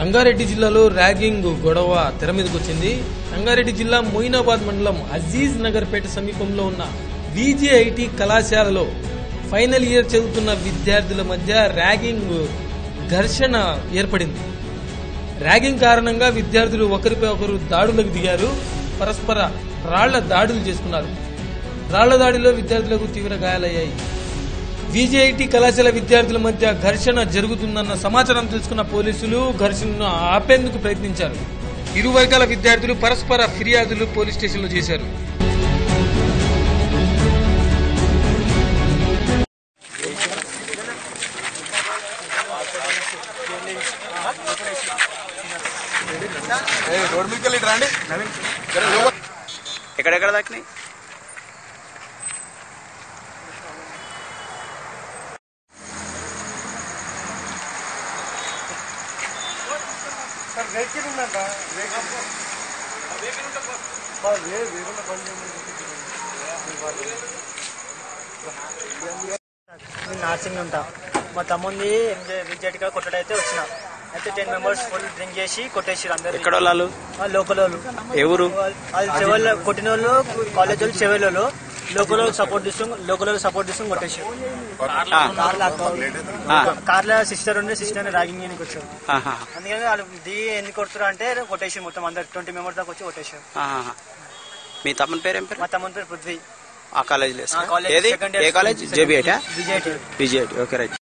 సంగారెడ్డి జిల్లాలో ర్యాగింగ్ గొడవ తెర మీదకి వచ్చింది సంగారెడ్డి జిల్లా మొయినాబాద్ మండలం అజీజ్ నగర్ పేట సమీపంలో ఉన్న విజేఐటి కళాశాలలో ఫైనల్ ఇయర్ చదువుతున్న విద్యార్థుల మధ్య ర్యాగింగ్ ఘర్షణ ఏర్పడింది ర్యాగింగ్ కారణంగా విద్యార్థులు ఒకరిపై ఒకరు దాడులకు దిగారు పరస్పర రాళ్ల దాడులు చేసుకున్నారు రాళ్ల దాడిలో విద్యార్థులకు తీవ్ర గాయాలయ్యాయి విజేఐటి కళాశాల విద్యార్థుల మధ్య ఘర్షణ జరుగుతుందన్న సమాచారం తెలుసుకున్న పోలీసులు ఘర్షణను ఆపేందుకు ప్రయత్నించారు ఇరు వర్గాల విద్యార్థులు పరస్పర ఫిర్యాదులు పోలీస్ స్టేషన్లో చేశారు రోడ్ మీదకి వెళ్ళి రండి నవీన్ ఎక్కడెక్కడ దాకినాయి సార్ వెహికల్ ఉందంట వెహికల్ వేరే బండి నేను నార్సింగ్ ఉంటా మా తమ్ముంది విజయటిగా కొట్టడైతే వచ్చిన అయితే టెన్ మెంబర్స్ ఫుల్ డ్రింక్ చేసి కొట్టేసారు అందరు ఎక్కడ వాళ్ళు లోకల్ వాళ్ళు ఎవరు వాళ్ళు చెవెల్ కొట్టిన వాళ్ళు కాలేజ్ వాళ్ళు చెవెల్ వాళ్ళు లోకల్ వాళ్ళు సపోర్ట్ చేస్తూ లోకల్ వాళ్ళు సపోర్ట్ చేస్తూ కొట్టేసారు ఆ, ఆ, కార్ల సిస్టర్ ఉండే సిస్టర్ ర్యాగింగ్ చేయడానికి వచ్చారు ఆహా, అందుకని వాళ్ళు దిగి ఎందుకు కొడుతారు అంటే కొట్టేసి మొత్తం అందరు ట్వంటీ మెంబర్స్ దాకా వచ్చి కొట్టేసారు ఆహా. మీ తమ్ముని పేరు ఏం పేరు మా తమ్ముని పేరు పృథ్వీ ఆ కాలేజీలో ఆ కాలేజ్ ఏది second ఏ year కాలేజ్ జేబీఐటా విజయటి విజయఐటి ఓకే రైట్